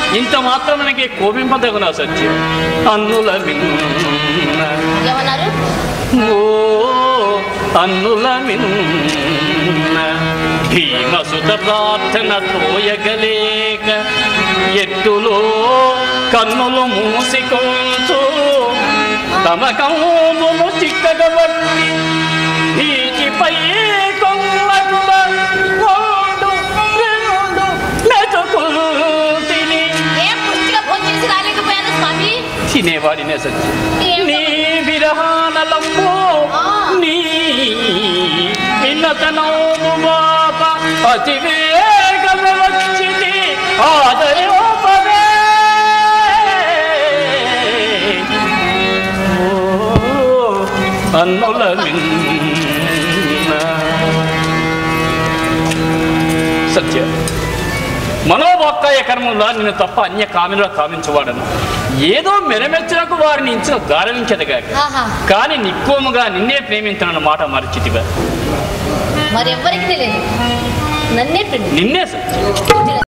ఇంత మాత్రం మనకి కోపింపదగున సత్యం అన్నుల మిన్న ఏమన్నారు ఓ అన్నుల మిన్న భీమసుత ప్రార్థన తోయగలేక ఎట్టులో కన్నులు మూసికొంచు తమ కమ్మును చిక్కగబట్టి భీతిపై కొంగకుల ఓడు రెండు మెతుకులు తిని ఏం పుష్టిగా భోజనం చేసి రాలేకపోయాను స్వామి తినేవాడినే సత్యం ఏం నీ విరహానలమ్మో ఆ. నీ విన్నతనము బాప అతి వేగమే వచ్చింది ఆదయోపవే ఓ, అన్నుల మిన్న సత్య మనోవాక్కాయ కర్మంలో నిన్ను తప్ప అన్య కామిలో కామించవాడను ఏదో మెరమెచ్చలకు వారిని ఇంచిన గారవించదగాక ఆహా కానీ నిక్కువముగా నిన్నే ప్రేమించనన్న మాట మరిచితివా మరెవ్వరికి తెలియదు నన్నే ప్రేమి నిన్నే సత్యం